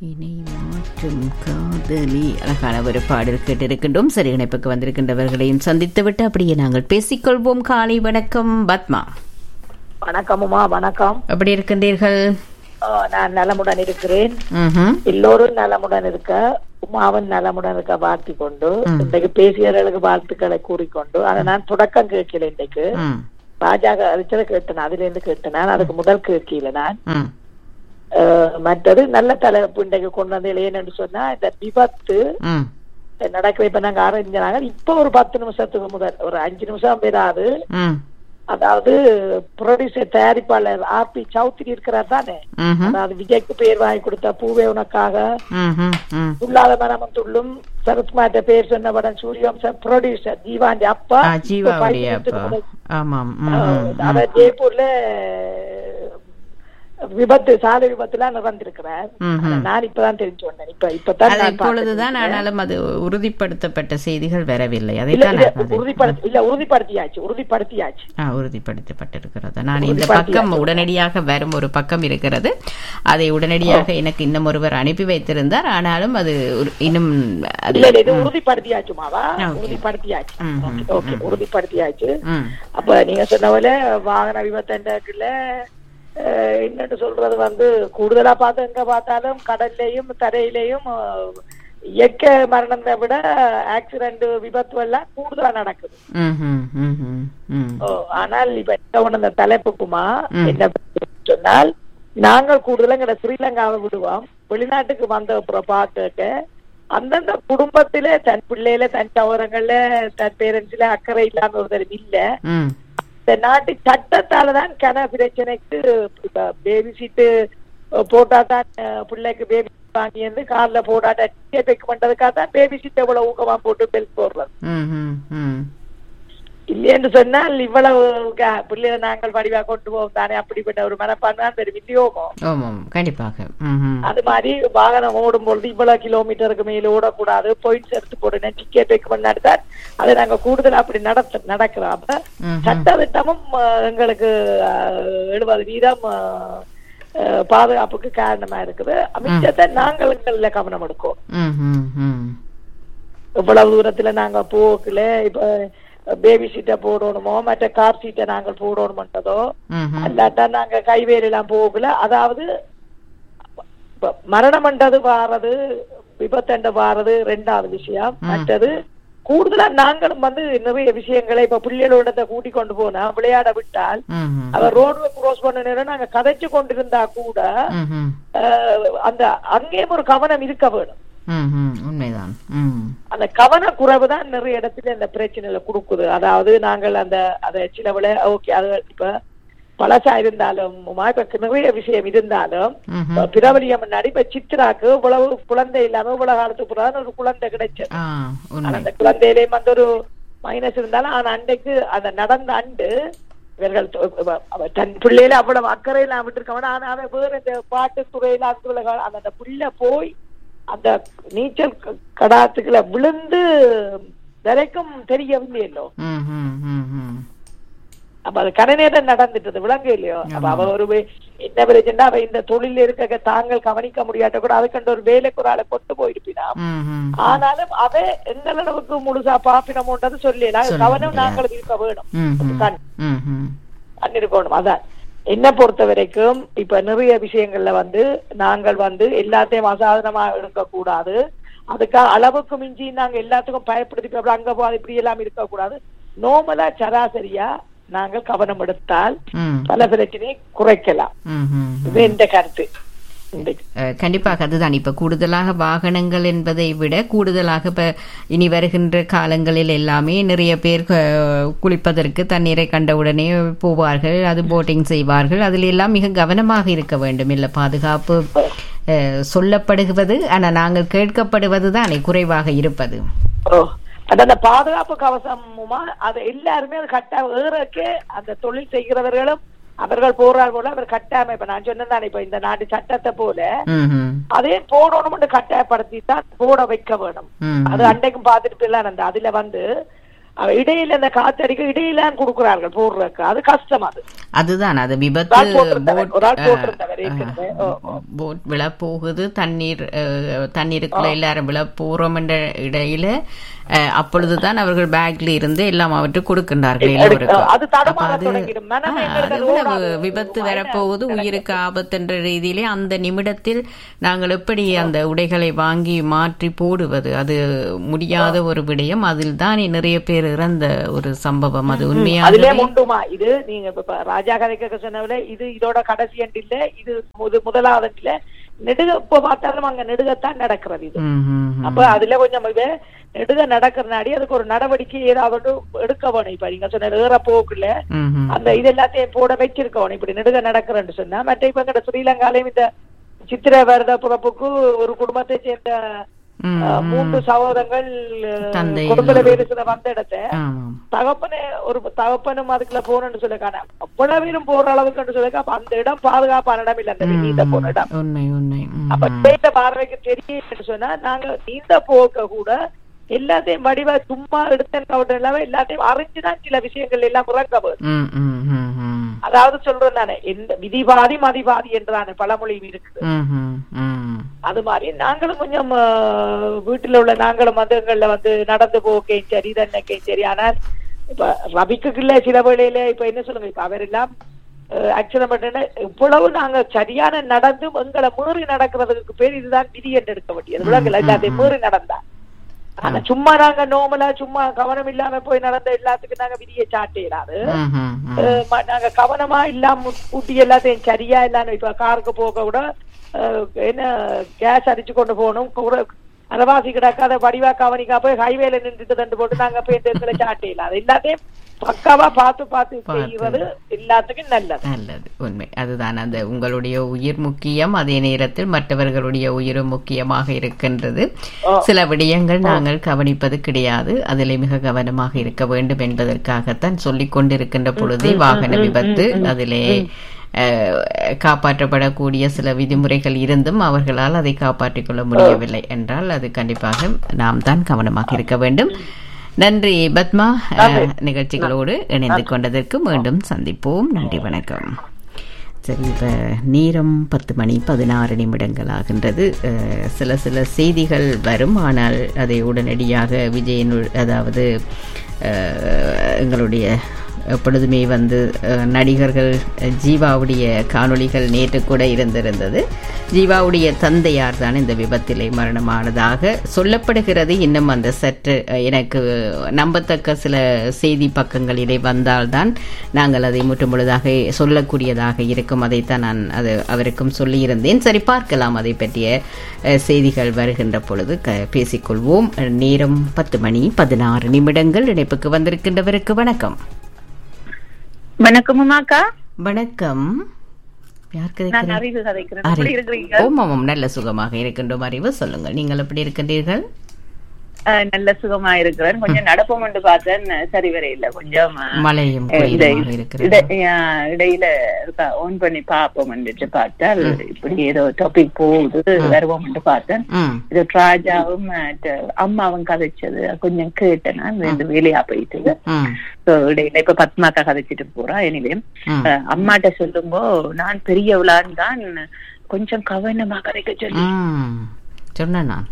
இணை மாற்றும் காதலி அழகான ஒரு பாடல் கேட்டிருக்கின்றோம் சரி இணைப்புக்கு வந்திருக்கின்றவர்களையும் சந்தித்துவிட்டு அப்படியே நாங்கள் பேசிக்கொள்வோம் காலை வணக்கம் பத்மா வணக்கமுமா வணக்கம் எப்படி இருக்கின்றீர்கள் ஆ, நான் நலமுடன் இருக்கிறேன் ம்ஹும். எல்லோரும் நலமுடன் இருக்க உமாவும் நலமுடன் இருக்க வாழ்த்தி கொண்டு இன்றைக்கு பேசியவர்களுக்கு வாழ்த்துக்களை கூறிக்கொண்டு அதை நான் தொடக்கம் கேட்கல இன்றைக்கு ம், ராஜாக அரிச்சலை கேட்டேன் அதுல இருந்து கேட்டேன் நான் அதுக்கு முதல் கேட்கல நான் ம், ஆ, மற்றது நல்ல தலைப்பு இன்றைக்கு கொண்டு வந்து ஏன்னு சொன்னா இந்த விபத்து ம், நடக்கிற இப்ப நாங்க ஆரம்பிச்சாங்க இப்ப ஒரு பத்து நிமிஷத்துக்கு முதல் ஒரு அஞ்சு நிமிஷம் பெறாது ம், அதாவது ப்ரொடியூசர் தயாரிப்பாளர் ஆர் பி சௌத்ரி இருக்கிறார் தானே ம்ஹும், அதாவது விஜய்க்கு பேர் வாங்கி கொடுத்த பூவே உனக்காக ம்ஹும், ம். துள்ளாத மனமும் துள்ளும் சரத்குமார்ட்ட பேர் சொன்ன படம் சூரியவம்சம் ப்ரொடியூசர் ஜீவாண்டி அப்பா ஆ, ஜீவாவுடைய இப்ப அப்பா five minutes ஆமாம் க்கு ம்ஹும், முன்னாடி, அவர் ஜெய்ப்பூர்ல விபத்து சாலை விபத்துல நடந்திருக்கிறார் ம்ஹும். நான் இப்பதான் தெரிஞ்சு வந்தேன் இப்ப இப்பதான் அது நான் இப்பொழுதுதான் பார்த்தேன். ஆனாலும் அது உறுதிப்படுத்தப்பட்ட செய்திகள் வரவில்லை இல்ல அதைத்தான் இல்ல நான் பார்த்தேன். உறுதிப்படுத்தி இல்ல உறுதிப்படுத்தியாச்சு உறுதிப்படுத்தியாச்சு ஆ, உறுதிப்படுத்தப்பட்டிருக்கிறது நான் இந்த உறுதிப்படுத்தியாச்சு. பக்கம் உடனடியாக வரும் ஒரு பக்கம் இருக்கிறது அதை உடனடியாக எனக்கு இன்னும் ஒருவர் அனுப்பி வைத்திருந்தார் ஆனாலும் அது ஒரு- இன்னும் அது இல்ல இல்ல இது உறுதிப்படுத்தியாச்சுமாவா Okay. உறுதிப்படுத்தியாச்சு ம், ஓகே, ம், ஓகே உறுதிப்படுத்தியாச்சு ம், அப்ப நீங்க சொன்ன போல வாகன விபத்துல என்னன்னு சொல்றது வந்து கூடுதலா பார்த்து எங்க பார்த்தாலும் கடல்லையும் தரையிலையும் அஹ், இயற்கை மரணத்தை விட ஆக்சிடென்ட் விபத்து எல்லாம் கூடுதலா நடக்குது ம், ம், ம், ம், ம். ஓ, ஆனால் இப்ப என்ன ஒண்ணு இந்த தலைப்புக்குமா ம். என்ன சொன்னால் நாங்கள் கூடுதலா எங்கட ஸ்ரீலங்காவை விடுவோம் வெளிநாட்டுக்கு வந்த அப்புறம் பார்க்க அந்தந்த குடும்பத்திலே தன் பிள்ளையில தன் சௌரங்கள்ல தன் பேரண்ட்ஸ்ல அக்கறை இல்லாம ஒருத்தர் இல்ல ம், இந்த நாட்டு சட்டத்தாலதான் கன பிரச்சனைக்கு இப்ப பேபி சீட்டு போட்டா தான் அஹ், பிள்ளைக்கு பேபி வாங்கி வந்து கார்ல போடாட்ட டிக்கெட் பண்றதுக்காக தான் பேபி சீட்டை இவ்வளவு ஊக்கமா போட்டு பெல் போடுறது ம், ம், ம். இல்லையென்று சொன்னால் இவ்வளவு க- பிள்ளைகளை நாங்கள் வடிவா கொண்டு போவோம் தானே அப்படிப்பட்ட ஒரு மனப்பான்மை தான் பெரும் விநியோகம் ஆமாம் கண்டிப்பாக ம், ம். அது மாதிரி வாகனம் ஓடும் பொழுது இவ்வளவு கிலோமீட்டருக்கு மேல ஓடக்கூடாது பாயிண்ட்ஸ் எடுத்து போடுங்க டிக்கெட் வைக்க பண்ணாடி தான் அதை நாங்க கூடுதல் அப்படி நடத்த நடக்கிறோம் அப்ப ம்ஹும். சட்டத்திட்டமும் அஹ், எங்களுக்கு எழுபது வீதம் அஹ், அஹ், பாதுகாப்புக்கு காரணமா இருக்குது மிச்சத்தை நாங்கள் எங்கள்ல கவனம் எடுக்கும் ம், ம், ம். இவ்வளவு தூரத்துல நாங்க போகல இப்ப பேபி சீட்டை போடணுமோ மற்ற கார் சீட்டை நாங்கள் போடணுமன்றதோ ம், ம். அல்லாட்டா நாங்க கைவேலி எல்லாம் போகல அதாவது இப்ப மரணம்ன்றது வாரது விபத்தண்ட வாரது ரெண்டாவது விஷயம் மற்றது கூடுதலா நாங்களும் வந்து நிறைய விஷயங்களை இப்ப பிள்ளைகளோட கூட்டி கொண்டு போனா விளையாட விட்டால் ம், ம். அவர் ரோடு கிராஸ் பண்ண நேரம் நாங்க கதைச்சு கொண்டிருந்தா கூட ம், ம். அஹ், அந்த அங்கேயும் ஒரு கவனம் இருக்க வேணும் ம், ம். உண்மைதான் ம் அந்த கவன குறைவு தான் நிறைய இடத்துல இந்த பிரச்சனையில கொடுக்குது அதாவது நாங்கள் அந்த அதை சிலவுல ஓகே அது இப்ப பழசா இருந்தாலும் உமா, இப்ப நிறைய விஷயம் இருந்தாலும் ம், ம். இப்ப பிரபலியம் முன்னாடி இப்ப சித்ராக்கு இவ்வளவு குழந்தை இல்லாம இவ்வளவு காலத்துக்கு பிறகு ஒரு குழந்தை கிடைச்சது ஆ ஆனா உண்மை அந்த குழந்தையிலேயும் வந்து ஒரு மைனஸ் இருந்தாலும் ஆனா அன்றைக்கு அந்த நடந்த அண்டு இவர்கள் தொ- அவ- அவ தன் பிள்ளையில அவ்வளவு அக்கறை இல்லாம விட்டுருக்கவன ஆனா அவன் வேற இந்த பாட்டு துறையில அந்த அந்த அந்த புள்ள போய் அந்த நீச்சல் க- கடாத்துக்குள்ள விழுந்து வரைக்கும் தெரியவில்லையோ ம், ம், ம், ம். அப்ப அது கடனேதான் நடந்துட்டது விளங்க இல்லையோ அப்ப அவ ஒரு வே- என்ன பிரச்சனை அவ இந்த தொழில இருக்க தாங்கள் கவனிக்க முடியாட்ட கூட அதுக்கண்ட ஒரு வேலைக்கு ஒரு ஆளை கொண்டு போயிருப்பினா ம், ம். ஆனாலும் அவ எந்த அளவுக்கு முழுசா பாப்பினமோன்றது சொல்லலாம் சொல்ல கவனம் முடியாது. நாங்கள் இருக்க வேணும் ம், ம். கண் ம், ம். கண் இருக்கணும் அதான் என்ன பொறுத்த வரைக்கும் இப்ப நிறைய விஷயங்கள்ல வந்து நாங்கள் வந்து எல்லாத்தையும் அசாதனமா எடுக்க கூடாது அதுக்காக அளவுக்கு மிஞ்சி நாங்க எல்லாத்துக்கும் பயப்படுத்தி இப்ப அப்படி அங்க போகாது இப்படி எல்லாம் இருக்க கூடாது நோமலா சராசரியா நாங்கள் கவனம் எடுத்தால் ம், பல பிரச்சனையை குறைக்கலாம் ம், ம். இது இந்த கருத்து இன்றைக்கு அஹ், கண்டிப்பாக அதுதான் இப்ப கூடுதலாக வாகனங்கள் என்பதை விட கூடுதலாக இப்ப இனி வருகின்ற காலங்களில் எல்லாமே நிறைய பேர் அஹ், குளிப்பதற்கு தண்ணீரை கண்டவுடனே போவார்கள் அது போட்டிங் செய்வார்கள் அதில் எல்லாம் மிக கவனமாக இருக்க வேண்டும் இல்ல பாதுகாப்பு அஹ், சொல்லப்படுகிறது ஆனா நாங்கள் கேட்கப்படுவது தானே குறைவாக இருப்பது ஓ அது அந்த பாதுகாப்பு கவசமுமா அது எல்லாருமே அது கட்ட ஏறக்கே அந்த தொழில் செய்கிறவர்களும் அவர்கள் போறார் போல அவர் கட்டாம இப்ப நான் சொன்னேன் இப்ப இந்த நாட்டு சட்டத்தை போல ம், ம், அதே போடணும்னு கட்டாயப்படுத்தி தான் போட வைக்க வேணும் ம். அது அன்றைக்கும் பார்த்துட்டு அந்த அதுல வந்து அவ இடையில இந்த காத்தடிக்க இடையில கொடுக்குறார்கள் போடுறதுக்கு அது கஷ்டம் அது அதுதான் அது ஒரு விபத்து ஆள் போட்டிருந்தவர், போட் ஒரு ஆள் போட்டிருந்தவர் ஏற்கனவே. ஓ, ஓ. போட் விழ போகுது தண்ணீர் அஹ், தண்ணீருக்குள்ள எல்லாரும் விழ போறோம் என்ற இடையில அஹ், அப்பொழுதுதான் அவர்கள் பேக்ல இருந்து எல்லாம் அவற்றை கொடுக்கின்றார்கள் எல்லோருக்கும் அது தடுமாற அப்ப அது- தொடங்கிடும். மனம் ஆ, எங்களுக்கு அது அது விட ஓடாது. விபத்து வரப்போகுது உயிருக்கு ஆபத்து என்ற ரீதியிலே அந்த நிமிடத்தில் நாங்கள் எப்படி அந்த உடைகளை வாங்கி மாற்றி போடுவது அது முடியாத ஒரு விடயம் அதில் தான் நிறைய பேர் இறந்த ஒரு சம்பவம் அது அதுலயே உண்மையாகவே உண்டுமா இது நீங்க இப்ப இப்ப ராஜா கதைக்க சொன்னவில இது இதோட கடைசி அண்டு இல்ல இது முது- முதலாவது அண்டு இல்ல நெடுக இப்ப பார்த்தாலும் அங்க நெடுகத்தான் நடக்கிறது இது ம், ம், ம். அப்ப அதுல கொஞ்சம் இது நெடுக நடக்கிறனாடி அதுக்கு ஒரு நடவடிக்கை ஏதாவது எடுக்க வேணும் இப்ப நீங்க சொன்ன ஏற போக்குல ம், ம். அந்த இது எல்லாத்தையும் போட வச்சிருக்கணும் இப்படி நெடுக நடக்கிறேன்னு சொன்னா மற்ற இப்ப எங்கட ஸ்ரீலங்காலையும் இந்த சித்திரை வருட பிறப்புக்கு ஒரு குடும்பத்தை சேர்ந்த ம், அஹ், மூன்று சகோதரங்கள் தந்தை குடும்பல வேறு சில வந்த இடத்த ஆமாம் தகப்பனே ஒரு தகப்பனும் அதுக்குள்ள போகணும்னு சொல்ல காண அவ்வளவு பேரும் போற அளவுக்கு சொல்ல அப்ப அந்த இடம் பாதுகாப்பான இடம் இல்ல அந்த நீந்த போன இடம் உண்மை உண்மை ம், அப்ப ம். கேட்ட பார்வைக்கு தெரியும் சொன்னா நாங்க நீந்த போக்க கூட எல்லாத்தையும் வடிவா சும்மா எடுத்த இல்லாம எல்லாத்தையும் அறிஞ்சுதான் சில விஷயங்கள் எல்லாம் இறக்க வேணும் ம், ம், ம், ம். அதாவது சொல்றேன் நானே எந்த விதிபாதி மதிபாதி என்றான பழமொழி இருக்குது ம், ம், ம். அது மாதிரி நாங்களும் கொஞ்சம் ஆஹ், வீட்டுல உள்ள நாங்களும் மதங்கள்ல வந்து நடந்து போக்கையும் சரி தன்னைக்கையும் சரி ஆனால் இப்ப ரபிக்குள்ள சில வேளையில இப்ப என்ன சொல்லுங்க இப்ப அவரெல்லாம் ஆக்சிடென்ட் பண்ண இவ்வளவு நாங்க சரியான நடந்து எங்களை மீறி நடக்கிறதுக்கு பேர் இதுதான் விதி என்று எடுக்க வேண்டியது விலங்குல எல்லாத்தையும் மீறி நடந்தா ஆனா சும்மா நாங்க நோமலா சும்மா கவனம் இல்லாம போய் நடந்த எல்லாத்துக்கும் நாங்க விதியை சாட்டிடாது ம், ம், ம். அஹ் ம- நாங்க கவனமா இல்லாம கூட்டி எல்லாத்தையும் சரியா இல்லாம இப்ப காருக்கு போக கூட அஹ், என்ன கேஸ் அடிச்சு கொண்டு போகணும் கூட அரைவாசி கிடக்காத வடிவா கவனிக்கா போய் ஹைவேல நின்றுட்டு தண்டு போட்டு நாங்க போய் எங்களை சாட்டிடலாம் அது எல்லாத்தையும் பக்காவா பார்த்து பார்த்து பார்த்து. செய்வது எல்லாத்துக்கும் நல்லது நல்லது உண்மை அதுதான் அந்த உங்களுடைய உயிர் முக்கியம் அதே நேரத்தில் மற்றவர்களுடைய உயிரும் முக்கியமாக இருக்கின்றது ஓ. சில விடயங்கள் நாங்கள் கவனிப்பது கிடையாது அதிலே மிக கவனமாக இருக்க வேண்டும் என்பதற்காகத்தான் சொல்லிக் கொண்டிருக்கின்ற பொழுதே வாகன விபத்து அதிலே அஹ், காப்பாற்றப்படக்கூடிய சில விதிமுறைகள் இருந்தும் அவர்களால் அதை காப்பாற்றிக் கொள்ள முடியவில்லை என்றால் அது கண்டிப்பாக நாம் தான் கவனமாக இருக்க வேண்டும் நன்றி பத்மா அஹ், நிகழ்ச்சிகளோடு இணைந்து கொண்டதற்கு மீண்டும் சந்திப்போம் நன்றி வணக்கம் சரி இப்போ நேரம் பத்து மணி பதினாறு நிமிடங்கள் ஆகின்றது அஹ், சில சில செய்திகள் வரும் ஆனால் அதை உடனடியாக விஜயன் அதாவது அஹ், எங்களுடைய எப்பொழுதுமே வந்து அஹ், நடிகர்கள் அஹ், ஜீவாவுடைய காணொளிகள் நேற்று கூட இருந்திருந்தது ஜீவாவுடைய தந்தையார் தான் இந்த விபத்திலே மரணமானதாக சொல்லப்படுகிறது இன்னும் அந்த சற்று அஹ், எனக்கு நம்பத்தக்க சில செய்தி பக்கங்களிலே வந்தால்தான் நாங்கள் அதை முற்றுமுழுதாக சொல்லக்கூடியதாக இருக்கும் அதைத்தான் நான் அது அவருக்கும் சொல்லியிருந்தேன் சரி பார்க்கலாம் அதை பற்றிய அஹ், செய்திகள் வருகின்ற பொழுது க பேசிக்கொள்வோம் நேரம் பத்து மணி பதினாறு நிமிடங்கள் இணைப்புக்கு வந்திருக்கின்றவருக்கு வணக்கம் வணக்கம் அம்மாக்கா வணக்கம் யார் நான் கிடைக்கிறேன் அறிவு கதைக்கிறேன் எப்படி இருக்கிறீங்க ஓம் ஆமாம் நல்ல சுகமாக இருக்கின்றோம் அறிவு சொல்லுங்கள் நீங்கள் எப்படி இருக்கின்றீர்கள் அஹ், நல்ல சுகமா இருக்கிறேன் கொஞ்சம் நடப்போம் என்று பார்த்தேன் சரி வர இல்ல கொஞ்சம் அஹ், மழையும் இட- குயிலுமாக இருக்கிறது இட- அஹ், இடையில ஓன் பண்ணி பார்ப்போம் என்று பார்த்தால் இப்படி ஏதோ டாபிக் போகுது வருவோம் என்று பார்த்தேன் ம் இது ராஜாவும் அஹ், ட- அம்மாவும் கதைச்சது கொஞ்சம் கேட்டேன் நான் இந்த வேலையா போயிட்டு ம் So, இடையில இப்ப பத்மாக்கா கதைச்சிட்டு போறா எனிவே ம். அம்மாட்ட சொல்லும்போ நான் பெரியவளான்னு தான் கொஞ்சம் கவனமா கதைக்க சொல்லி ம் சொன்னேன் நான்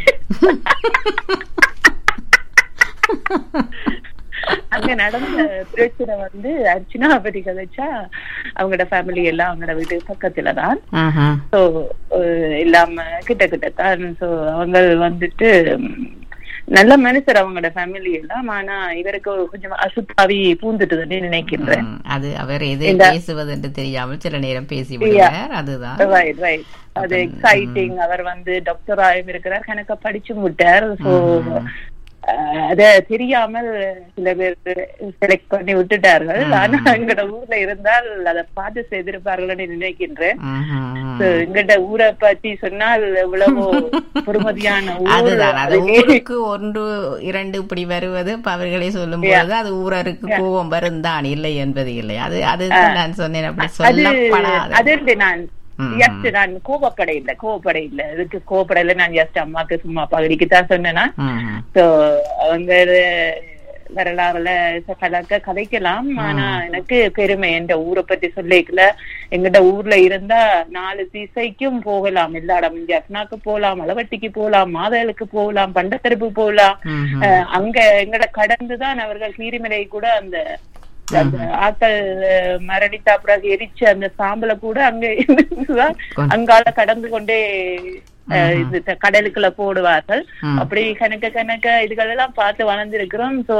அங்க நடந்த பிரச்சனை வந்து அர்ச்சனா பத்தி கதைச்சா அவங்களோட ஃபேமிலி எல்லாம் அவங்களோட வீட்டு பக்கத்துல தான் ஆஹா. சோ இல்லாம கிட்ட கிட்ட தான் சோ அவங்க வந்துட்டு ம், நல்ல மனுஷர் அவங்களோட ஃபேமிலி எல்லாம் ஆனா இவருக்கு கொஞ்சம் அசுத்தாவி பூந்துட்டுதுன்னு நினைக்கின்றேன் ம், அது அவர் எதை இந்த- பேசுவது என்று தெரியாமல் சில நேரம் பேசி விடுவார் அதுதான் ரைட் ரைட் அது எக்ஸைட்டிங் அவர் வந்து டாக்டர் ஆயும் இருக்கிறார் கணக்க படிச்சு விட்டார் சோ அத தெரியாமல் சில பேர் செலக்ட் பண்ணி விட்டுட்டார்கள் ஆனா எங்கட ஊர்ல இருந்தால் அதை பார்த்து செய்திருப்பார்கள்னு நினைக்கின்றேன் ம்ஹும். So, எங்கட ஊரை பத்தி சொன்னால் எவ்வளவு பொறுமதியான ஊர் அதுதான் அது அது ஊருக்கு ஒன்று இரண்டு இப்படி வருவது இப்ப அவர்களே சொல்லும் பொழுது அது ஊரருக்கு கோபம் வரும் தான் இல்லை என்பது இல்லை அது அதுதான் நான் சொன்னேன் அப்படி அது சொல்லப்படாது அது நான் ம். ஜஸ்ட் நான் கோபப்பட இல்ல கோபப்பட இல்ல இதுக்கு கோபப்பட இல்ல நான் ஜஸ்ட் அம்மாக்கு சும்மா பகுதிக்கு தான் சொன்னேன்னா ம்ஹும். சோ அவங்க வரலாறுல கலக்க கதைக்கலாம் ஆனா எனக்கு பெருமை என்ற ஊரை பத்தி சொல்லிக்கல எங்கிட்ட ஊர்ல இருந்தா நாலு திசைக்கும் போகலாம் எல்லா இடம் ஜப்னாக்கு போகலாம் அளவட்டிக்கு போகலாம் மாதலுக்கு போகலாம் பண்டத்தரப்பு போகலாம் ம்ஹும். அஹ் அங்க எங்கட கடந்துதான் அவர்கள் கீரிமலை கூட அந்த அந்த ஆக்கள் அஹ், மரணித்த பிறகு எரிச்ச அந்த சாம்பலை கூட அங்க இருந்துதான் கொண்டு- அங்கால கடந்து கொண்டே அஹ், இது த- கடலுக்குள்ள போடுவார்கள் ம். அப்படி கணக்க கணக்க இதுகள் எல்லாம் பார்த்து வளர்ந்திருக்கிறோம் சோ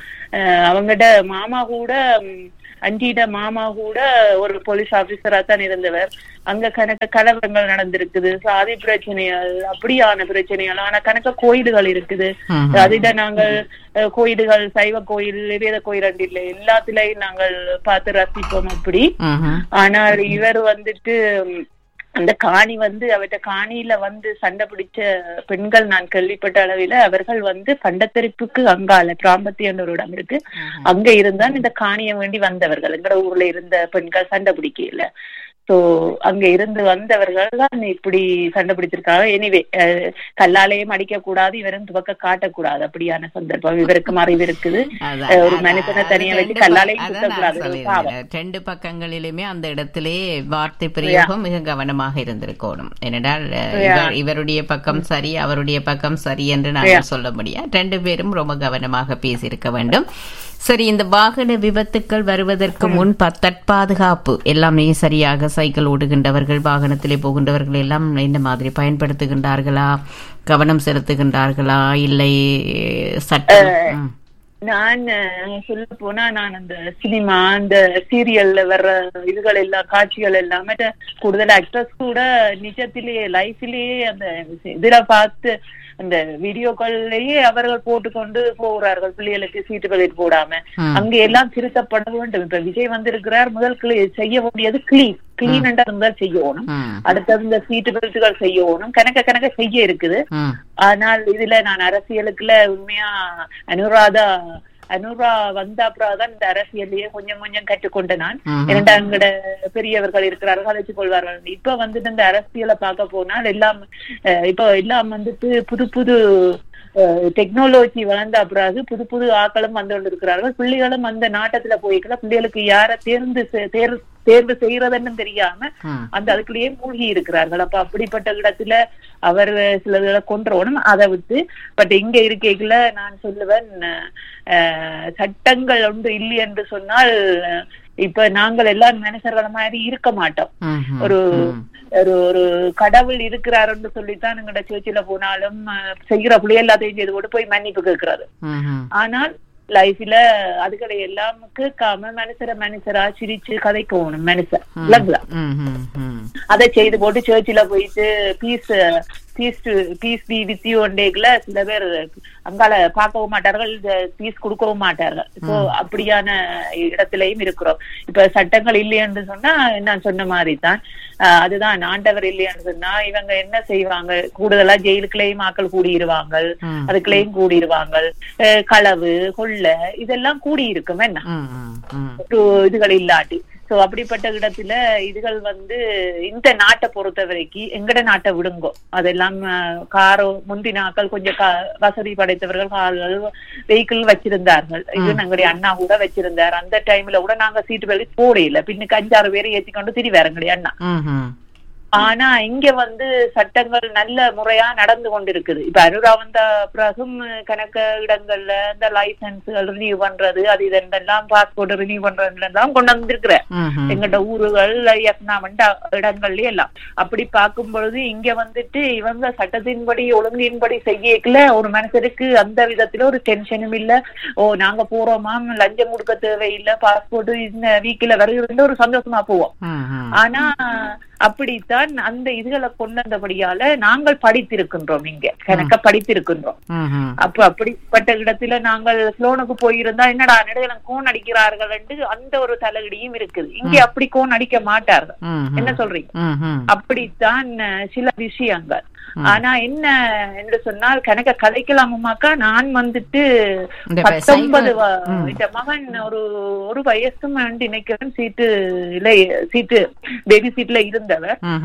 அவங்கட மாமா கூட ம், அஞ்சிட மாமா கூட ஒரு போலீஸ் ஆபீசரா தான் இருந்தவர் அங்க கணக்க கலவரங்கள் நடந்திருக்குது சாதி பிரச்சனைகள் அப்படியான பிரச்சனைகள் ஆனா கணக்க கோயில்கள் இருக்குது ம்ஹும். அதில நாங்கள் அஹ், கோயில்கள் சைவ கோயில் வேத கோயில் ரெண்டு இல்லை எல்லாத்துலயும் நாங்கள் பார்த்து ரசிப்போம் அப்படி ம்ஹும். ஆனால் இவர் வந்துட்டு ம், அந்த காணி வந்து அவர்கிட்ட காணியில வந்து சண்டை பிடிச்ச பெண்கள் நான் கேள்விப்பட்ட அளவில அவர்கள் வந்து பண்டத்தரிப்புக்கு அங்கால பிராம்பத்தி என்ற ஒரு இடம் இருக்கு அங்க இருந்தான் இந்த காணியை வேண்டி வந்தவர்கள் எங்கட ஊர்ல இருந்த பெண்கள் சண்டை பிடிக்கல சோ அங்க இருந்து வந்தவர்கள் தான் இப்படி சண்டை பிடிச்சிருக்காங்க எனிவே கல்லாலேயும் அடிக்க கூடாது இவரும் துவக்க காட்டக்கூடாது அப்படியான சந்தர்ப்பம் இவருக்கு மறைவு இருக்குது அதான், அஹ், ஒரு அதான், மனுஷனை அது தனியா வச்சு ரெண்டு பக்க- கல்லாலேயும் அதான் குத்தக்கூடாது நான் ஒரு சொல்லியிருந்தேன். பாவம் ரெண்டு பக்கங்களிலுமே அந்த இடத்திலே வார்த்தை பிரயோகம் மிக கவனமாக இருந்திருக்கணும் ஏனென்றால் அஹ், இவர்- இவருடைய பக்கம் சரி அவருடைய பக்கம் சரி என்று நாங்கள் சொல்ல முடியாது ரெண்டு பேரும் ரொம்ப கவனமாக பேசியிருக்க வேண்டும் சரி இந்த வாகன விபத்துக்கள் வருவதற்கு முன் ப- தற்பாதுகாப்பு எல்லாமே சரியாக சைக்கிள் ஓடுகின்றவர்கள் வாகனத்திலே போகின்றவர்கள் எல்லாம் என்ன மாதிரி பயன்படுத்துகின்றார்களா கவனம் செலுத்துகின்றார்களா இல்லை சட்டம் ம். நான் சொல்ல போனா நான் அந்த சினிமா அந்த சீரியல்ல வர்ற இதுகள் எல்லாம் காட்சிகள் எல்லாமே கூடுதல் ஆக்டர்ஸ் கூட நிஜத்திலேயே லைஃப்லயே அந்த இதுல பார்த்து அந்த வீடியோக்கள்லயே அவர்கள் போட்டுக்கொண்டு போகிறார்கள் பிள்ளைகளுக்கு சீட்டு பெல்ட் போடாம ம். அங்க எல்லாம் திருத்தப்பட வேண்டும் இப்ப விஜய் வந்திருக்கிறார் முதல் clean- செய்ய வேண்டியது கிளீன் கிளீன் முதல் செய்யணும் ம். அடுத்தது இந்த சீட்டு பெல்ட்டுகள் செய்யணும் கணக்க கணக்க செய்ய இருக்குது ம். ஆனால் இதுல நான் அரசியலுக்குள்ள உண்மையா அனுராதா அனுரா வந்த அப்புறம் தான் இந்த அரசியலையே கொஞ்சம் கொஞ்சம் கற்றுக்கொண்ட நான் ம்ஹும். இரண்டாங்கட பெரியவர்கள் இருக்கிறார்கள் கலைச்சு கொள்வார்கள் இப்ப வந்துட்டு இந்த அரசியலை பார்க்க போனால் எல்லாம் அஹ், இப்ப எல்லாம் வந்துட்டு புது புது டெக்னாலஜி வளர்ந்த பிறகு புது புது ஆக்களும் வந்து கொண்டு இருக்கிறார்கள் பிள்ளைகளும் அந்த நாட்டத்துல போய்க்கல பிள்ளைகளுக்கு யார தேர்ந்து செ- தேர்வு தேர்வு செய்யறதுன்னு தெரியாம ம். அந்த அதுக்குள்ளேயே மூழ்கி இருக்கிறார்கள் அப்ப அப்படிப்பட்ட இடத்துல அவர் சிலதுகளை கொன்றோணும் அதை விட்டு பட் இங்க இருக்கைக்குள்ள நான் சொல்லுவேன் அஹ், சட்டங்கள் ஒன்று இல்லை என்று சொன்னால் அஹ், இப்ப நாங்கள் எல்லாம் மனுஷர்கள மாதிரி இருக்க மாட்டோம் ம்ஹும். ஒரு ம். ஒரு ஒரு கடவுள் இருக்கிறாருன்னு சொல்லித்தான் எங்கட சர்ச்சில் போனாலும் அஹ், செய்கிற புள்ளி எல்லாத்தையும் செய்து போட்டு போய் மன்னிப்பு கேட்கறது ம்ஹும். ஆனால் லைஃப்ல அதுகளை எல்லாம் கேட்காம மனுஷர மனுஷரா சிரிச்சு கதைக்கணும் மனுஷன் இல்லைங்களா ம்ஹும். ம். அதை செய்து போட்டு சர்ச்சில் போயிட்டு peace peace peace be with you ஒன்டேக்குல சில பேர் அங்கால பார்க்கவும் மாட்டார்கள் பீஸ் கொடுக்கவும் மாட்டார்கள் இப்போ அப்படியான இடத்திலையும் இருக்கிறோம் இப்ப சட்டங்கள் இல்லையென்று சொன்னா நான் சொன்ன மாதிரி தான் ஆஹ் அதுதான் ஆண்டவர் இல்லையான்னு சொன்னா இவங்க என்ன செய்வாங்க கூடுதலா ஜெயிலுக்குள்ளேயும் ஆக்கள் கூடியிருவாங்க ம். அதுக்குள்ளேயும் கூடியிருவாங்க அஹ் களவு கொள்ளை இதெல்லாம் கூடி இருக்கும் என்ன ம், ம், ம். ஒரு இதுகள் இல்லாட்டி சோ அப்படிப்பட்ட இடத்துல இதுகள் வந்து இந்த நாட்டை பொறுத்த வரைக்கும் எங்கட நாட்டை விடுங்கோ அதெல்லாம் அஹ், காரோ முந்தி நாட்கள் கொஞ்சம் கா- வசதி படைத்தவர்கள் கார்கள் வெஹிக்கிள் வச்சிருந்தார்கள் இது எங்களுடைய அண்ணா கூட வச்சிருந்தார் அந்த டைம்ல கூட நாங்க சீட்டு பெல்ட் போடையில பின்னுக்கு அஞ்சாறு பேரை ஏத்தி கொண்டு திரிவார் எங்களுடைய அண்ணா ம்ஹும். ஆனா இங்க வந்து சட்டங்கள் நல்ல முறையா நடந்து கொண்டிருக்குது இப்ப அனுரா வந்த பிறகும் கணக்க இடங்கள்ல இந்த லைசன்ஸ்கள் ரினியூ பண்றது அது இதெல்லாம் பாஸ்போர்ட் ரினியூ பண்றது எல்லாம் கொண்டு வந்திருக்கிற ம்ஹும். எங்கட ஊர்கள் எஃப்னாமண்ட இடங்கள்ல எல்லாம் அப்படி பார்க்கும் பொழுது இங்க வந்துட்டு இவங்க சட்டத்தின்படி ஒழுங்கின்படி செய்யக்கல ஒரு மனுஷருக்கு அந்த விதத்துல ஒரு டென்ஷனும் இல்ல ஓ நாங்க போறோமாம் லஞ்சம் கொடுக்க தேவையில்லை பாஸ்போர்ட் இந்த வீக்கில வருகிறது ஒரு சந்தோஷமா போவோம் ம்ஹும். ஆனா அப்படித்தான் அந்த இதுகளை கொண்டு வந்தபடியால நாங்கள் படித்திருக்கின்றோம் இங்க கணக்க படித்திருக்கின்றோம் ம்ஹும். அப்ப அப்படிப்பட்ட இடத்துல நாங்கள் ஸ்லோனுக்கு போயிருந்தா என்னடா நடுவில் கோன் அடிக்கிறார்கள் என்று அந்த ஒரு தலையடியும் இருக்குது இங்க அப்படி கோன் அடிக்க மாட்டார்கள் ம்ஹும். என்ன சொல்றீங்க ம்ஹும். அப்படித்தான் அஹ், சில விஷயங்கள் ஆனா என்ன என்று சொன்னால் கணக்க கதைக்கலாமாக்கா நான் வந்துட்டு இந்த பத்தொன்பது சைக்கிள்- வ- ம். இந்த மகன் ஒரு ஒரு வயசு நினைக்கிறேன் சீட்டு இல்ல சீட்டு பேபி சீட்ல இருந்தவர் ம்ஹும்.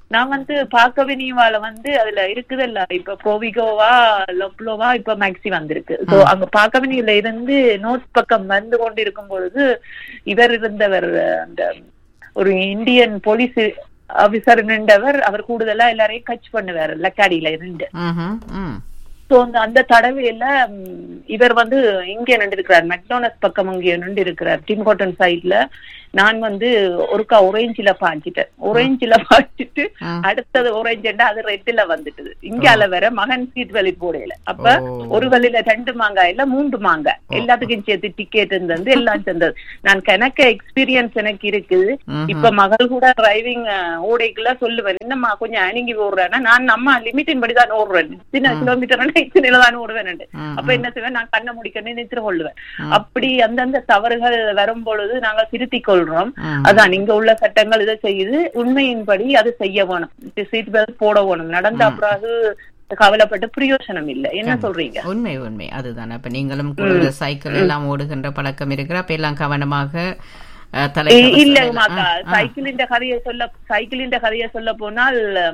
நான் வந்து பாக்கவினிவால வந்து அதுல இருக்குதுல்ல இப்ப ப்ரோவிகோவா லொப்லோவா இப்ப மேக்ஸி வந்திருக்கு சோ அங்க பாக்கவினியில இருந்து நோர்த் பக்கம் வந்து கொண்டிருக்கும் பொழுது இவர் இருந்தவர் அந்த ஒரு இந்தியன் போலீஸ் ஆபீசர் நின்றவர் அவர் கூடுதலா எல்லாரையும் கட்ச் பண்ணுவார் லக்காடியில இருந்து ம்ஹும், ம். சோ அந்த அந்த தடவையில ம், இவர் வந்து இங்கே நின்று இருக்கிறார் மெக்டோனஸ் பக்கம் இங்கே நின்று இருக்கிறார் டிம் ஹோட்டன் சைட்ல நான் வந்து ஒருக்கா ஒரேஞ்சில பாய்ச்சிட்டேன் ஒரேஞ்சில பாய்ச்சிட்டு ம். அடுத்தது ஒரேஞ்சுண்டா அது ரெட்டில வந்துட்டுது இங்கால வேற மகன் சீட் வழி போடையில அப்ப ஓ. ஒரு வழியில ரெண்டு மாங்காய் இல்ல மூன்று மாங்காய் எல்லாத்துக்கும் சேர்த்து டிக்கெட் இருந்தது எல்லாம் சேர்ந்தது நான் கணக்க எக்ஸ்பீரியன்ஸ் எனக்கு இருக்குது ம்ஹும். இப்ப மகள் கூட டிரைவிங் ஓடைக்குள்ள சொல்லுவேன் என்னம்மா கொஞ்சம் அணுங்கி ஓடுறேன்னா நான் நம்ம லிமிட்டின் படி தான் ஓடுறேன் இத்தனை கிலோமீட்டர் இத்தனையில தான் ஓடுவேன் ம், அப்ப என்ன செய்வேன் நான் கண்ணை முடிக்கணும் நிறுத்திட்டு கொள்ளுவேன் அப்படி அந்தந்த தவறுகள் வரும் பொழுது நாங்க திருத்திக் கொள்றோம் ம். அதான் இங்க உள்ள சட்டங்கள் இதை செய்யுது உண்மையின்படி அது செய்ய வேணும் சீட் பெல்ட் போட வேணும் நடந்த அப்புறம் கவலைப்பட்டு பிரயோஜனம் இல்லை என்ன சொல்றீங்க உண்மை உண்மை அதுதான் அப்ப நீங்களும் கூட சைக்கிள் எல்லாம் ஓடுகின்ற பழக்கம் இருக்கிற அப்ப எல்லாம் கவனமாக அஹ், இ- தலைக்கவசம் இல்ல எல்லாம்- மாக்கா ஆ, ஆ. சைக்கிளின் கதையை சொல்ல சைக்கிளின் கதையை சொல்ல போனால்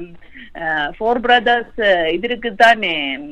ஃபோர் பிரதர்ஸ் இது இருக்குதானே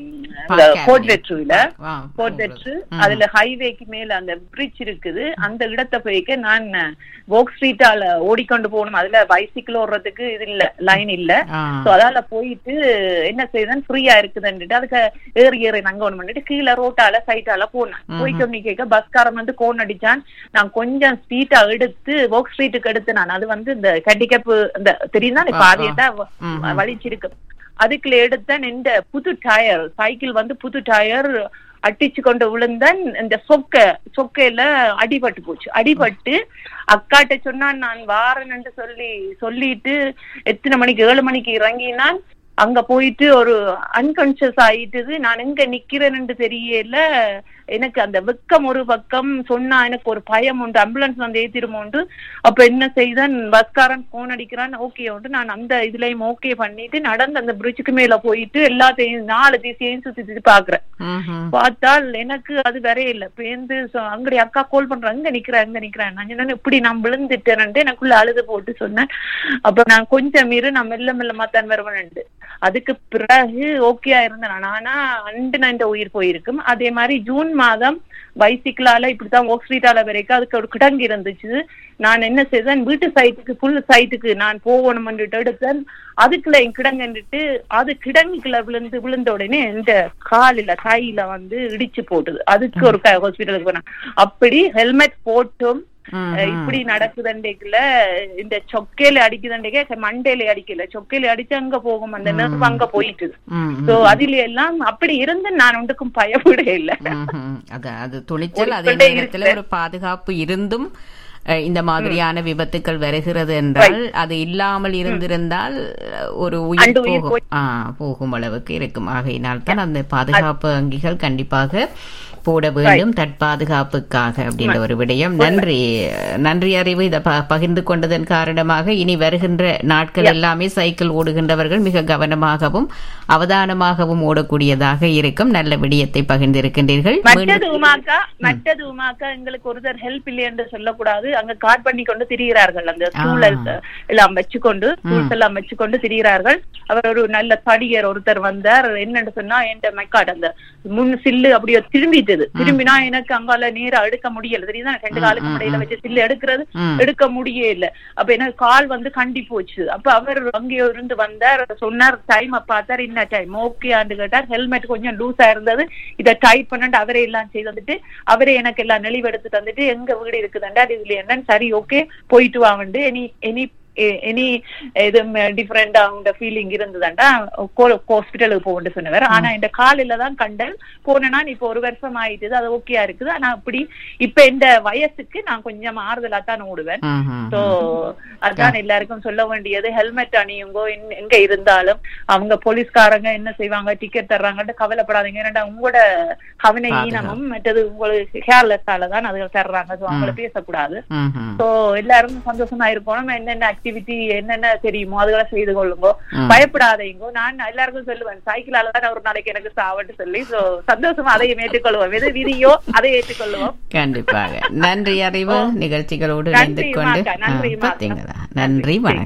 Park கோட் Avenue. வெற்றுல ஆ, கோட் வெற்று அதுல ஹைவேக்கு மேல அந்த பிரிட்ஜ் இருக்குது அந்த இடத்தை போய்க்க நான் வோக் ஸ்ட்ரீட்டால ஓடிக்கொண்டு போகணும் அதுல பைசிக்கிள் ஓடுறதுக்கு இது இல்ல லைன் இல்ல ஆ. சோ அதால போயிட்டு என்ன செய்தேன் ஃப்ரீயா இருக்குதுன்னுட்டு அதுக்கு ஏறி ஏறி நாங்க ஒண்ணு பண்ணிட்டு கீழே ரோட்டால சைட்டால போனேன் போயிட்டு நீ கேட்க பஸ்காரன் வந்து கோன் அடிச்சான் நான் கொஞ்சம் ஸ்பீட்டா எடுத்து வோக் ஸ்ட்ரீட்டுக்கு எடுத்து நான் அது வந்து இந்த கண்டிக்கப்பு இந்த தெரியும் தான் பாதியட்டா ம், வலிச்சிருக்கு அதுக்குள்ள எடுத்தேன் இந்த புது டயர் சைக்கிள் வந்து புது டயர் அட்டிச்சு கொண்டு விழுந்தேன் இந்த சொக்க சொக்கையில அடிபட்டு போச்சு அடிபட்டு அக்காட்ட சொன்னான் நான் வாரேன்னு சொல்லி சொல்லிட்டு எத்தனை மணிக்கு ஏழு மணிக்கு இறங்கினான் அங்க போயிட்டு ஒரு அன்கான்சியஸ் ஆயிட்டுது நான் எங்க நிக்கிறேன்னு தெரியல எனக்கு அந்த வெக்கம் ஒரு பக்கம் சொன்னா எனக்கு ஒரு பயம் உண்டு ஆம்புலன்ஸ் வந்து ஏத்திருமோண்டு அப்ப என்ன செய்தான் பஸ்காரன் போன் அடிக்கிறான் ஓகே உண்டு நான் அந்த இதுலயும் ஓகே பண்ணிட்டு நடந்து அந்த பிரிட்ஜுக்கு மேல போயிட்டு எல்லாத்தையும் நாலு திசையும் சுத்தி சுத்தி பாக்குறேன் ம்ஹும். பார்த்தால் எனக்கு அது வரைய இல்ல பேருந்து அங்கடி அக்கா கால் பண்றேன் அங்க நிக்கிறேன் அங்க நிக்கிறேன் நான் சொன்னேன் இப்படி நான் விழுந்துட்டேன்ட்டு எனக்குள்ள அழுது போட்டு சொன்னேன் அப்ப நான் கொஞ்சம் இரு நான் மெல்ல மெல்லமா தான் வருவேன்ட்டு அதுக்கு பிறகு ஓகேயா இருந்தேன் நான். ஆனா அண்டு நான் இந்த உயிர் போயிருக்கும் அதே மாதிரி ஜூன் மாதம் பைசிக்கிளால இப்படித்தான் ஓக் ஸ்ட்ரீட்டால வரைக்கும் அதுக்கு ஒரு கிடங்கு இருந்துச்சு நான் என்ன செய்தேன் வீட்டு சைட்டுக்கு ஃபுல் சைட்டுக்கு நான் போகணும்னு எடுத்தேன் அதுக்குள்ள என் கிடங்குன்னுட்டு அது கிடங்குக்குள்ள விழுந்து விழுந்த உடனே இந்த காலில கையில வந்து இடிச்சு போட்டுது அதுக்கு ஒரு ஹாஸ்பிட்டலுக்கு போனேன் அப்படி ஹெல்மெட் போட்டும் ம்ஹும். அஹ் இப்படி நடக்குதண்டைக்குள்ள இந்த சொக்கையில அடிக்குதண்டைக்க மண்டையில அடிக்கல சொக்கையில அடிச்சு அங்க போகும் அந்த நெருப்பு அங்க போயிட்டு ம், ம். சோ அதுல எல்லாம் அப்படி இருந்து நான் ஒன்றுக்கும் பயப்பட இல்ல ம்ஹும். அது அது துணிச்சல் அதே ஓடிக்கொண்டே நேரத்துல ஒரு பாதுகாப்பு இருந்தும் அஹ், இந்த மாதிரியான விபத்துக்கள் வருகிறது என்றால் அது இல்லாமல் இருந்திருந்தால் அஹ், ஒரு உயிர் அந்த உயிர் போகும் ஆ, போகும் அளவுக்கு இருக்கும் ஆகையினால் தான் அந்த பாதுகாப்பு அங்கிகள் கண்டிப்பாக போட வேண்டும் தற்பாதுகாப்புக்காக அப்படின்ற ஒரு விடயம் நன்றி நன்றி அறிவு இதை ப- பகிர்ந்து கொண்டதன் காரணமாக இனி வருகின்ற நாட்கள் எல்லாமே சைக்கிள் ஓடுகின்றவர்கள் மிக கவனமாகவும் அவதானமாகவும் ஓடக்கூடியதாக இருக்கும் நல்ல விடயத்தை பகிர்ந்திருக்கின்றீர்கள் மற்றது உமாக்கா மற்றது உமாக்கா எங்களுக்கு ஒருத்தர் ஹெல்ப் இல்லை என்று சொல்லக்கூடாது அங்க காட் பண்ணி கொண்டு திரிகிறார்கள் அந்த ஸ்டூல் எல்லாம் வச்சுக்கொண்டு ஸ்டூல்ஸ் எல்லாம் வச்சுக்கொண்டு திரிகிறார்கள் அவர் ஒரு நல்ல தடியர் ஒருத்தர் வந்தார் என்னன்னு சொன்னா என் மெக்காட் அந்த முன் சில்லு அப்படியே திரும்பிட்டது திரும்பினா எனக்கு அங்கால நேரா எடுக்க முடியல தெரியுதா ரெண்டு காலுக்கு இடையில வச்சு சில்லு எடுக்கிறது ம். எடுக்க முடியல அப்ப எனக்கு கால் வந்து கண்டி போச்சு அப்ப அவர் அங்கேயோ இருந்து வந்தார் சொன்னார் டைம் பார்த்தார் என்ன டைம் ஓகேன்னு கேட்டார் ஹெல்மெட் கொஞ்சம் லூஸா இருந்தது இதை டைட் பண்ணிட்டு அவரே எல்லாம் செய்து வந்துட்டு அவரே எனக்கு எல்லாம் நெளிவெடுத்து தந்துட்டு எங்க வீடு இருக்குதுண்டா இதுல என்னன்னு சரி ஓகே போயிட்டு வாங்கண்டு எனி எனி எனி இது டிஃபரெண்டா அவங்க ஃபீலிங் இருந்ததாண்டா ஹாஸ்பிட்டலுக்கு போகணும்னு சொன்னவர் ஆனா இந்த காலையில தான் கண்டேன் போனேன்னா இப்ப ஒரு வருஷம் ஆயிட்டுது அது ஓகேயா இருக்குது ஆனா அப்படி இப்ப இந்த வயசுக்கு நான் கொஞ்சம் ஆறுதலா தான் ஓடுவேன் ம்ஹும். சோ அதான் எல்லாருக்கும் சொல்ல வேண்டியது ஹெல்மெட் அணியுங்கோ எங்க- எங்க இருந்தாலும் அவங்க போலீஸ்காரங்க என்ன செய்வாங்க டிக்கெட் தர்றாங்கன்னு கவலைப்படாதீங்க ஏன்னா உங்களோட கவன ஈனமும் மற்றது உங்களுக்கு கேர்லெஸ்ஸால தான் அதுகள் தர்றாங்க சோ அவங்கள பேசக்கூடாது ம்ஹும். சோ எல்லாரும் சந்தோஷமா இருக்கணும் என்னென்ன ஆக்டிவிட்டி என்னென்ன தெரியுமோ அதுகளை செய்து கொள்ளுங்க ம். பயப்படாதீங்க நான் எல்லாருக்கும் சொல்லுவேன் சைக்கிளால தான் ஒரு நாளைக்கு எனக்கு சாவட்டு சொல்லி சோ சந்தோஷமா அதையும் ஏற்றுக்கொள்வோம் எது விதியோ அதை ஏற்றுக்கொள்வோம் கண்டிப்பாக நன்றி அறிவு நிகழ்ச்சிகளோடு நன்றி, இணைந்து கொண்டு மாக்கா. நன்றி, ஆ, மாக்கா. பார்த்தீங்களா நன்றி நன்றி. வணக்கம்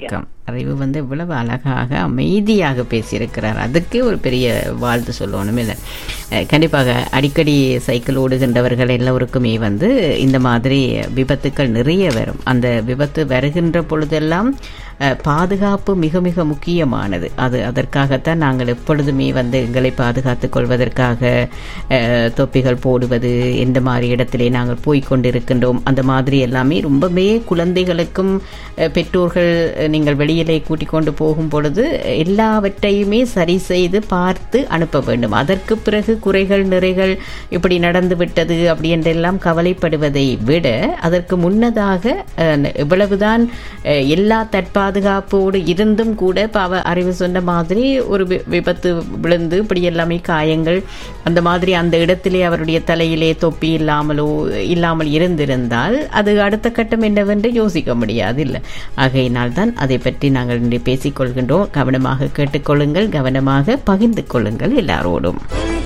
அறிவு வந்து இவ்வளவு அழகாக அமைதியாக பேசியிருக்கிறார் அதுக்கே ஒரு பெரிய வாழ்த்து சொல்லணும் இல்லை அஹ், கண்டிப்பாக அடிக்கடி சைக்கிள் ஓடுகின்றவர்கள் எல்லோருக்குமே வந்து இந்த மாதிரி விபத்துக்கள் நிறைய வரும் அந்த விபத்து வருகின்ற பொழுதெல்லாம் அஹ், பாதுகாப்பு மிக மிக முக்கியமானது அது அதற்காகத்தான் நாங்கள் எப்பொழுதுமே வந்து எங்களை பாதுகாத்துக் கொள்வதற்காக அஹ், தொப்பிகள் போடுவது எந்த மாதிரி இடத்திலே நாங்கள் போய்க் கொண்டிருக்கின்றோம் அந்த மாதிரி எல்லாமே ரொம்பவே குழந்தைகளுக்கும் அஹ், பெற்றோர்கள் அஹ், நீங்கள் வெளியிலே கூட்டிக் கொண்டு போகும் பொழுது எல்லாவற்றையுமே சரி செய்து பார்த்து அனுப்ப வேண்டும் அதற்கு பிறகு குறைகள் நிறைகள் இப்படி நடந்து விட்டது அப்படி என்றெல்லாம் கவலைப்படுவதை விட அதற்கு முன்னதாக அஹ், இவ்வளவுதான் அஹ், எல்லா தற்பாதுகாப்போடு இருந்தும் கூட இப்ப அவ அறிவு சொன்ன மாதிரி ஒரு வி- விபத்து விழுந்து இப்படி எல்லாமே காயங்கள் அந்த மாதிரி அந்த இடத்திலே அவருடைய தலையிலே தொப்பி இல்லாமலோ இல்லாமல் இருந்திருந்தால் அது அடுத்த கட்டம் என்னவென்று யோசிக்க முடியாது இல்லை ஆகையினால் தான் அதை பற்றி நாங்கள் இன்று பேசிக்கொள்கின்றோம் கவனமாக கேட்டுக்கொள்ளுங்கள் கவனமாக பகிர்ந்து கொள்ளுங்கள் எல்லாரோடும்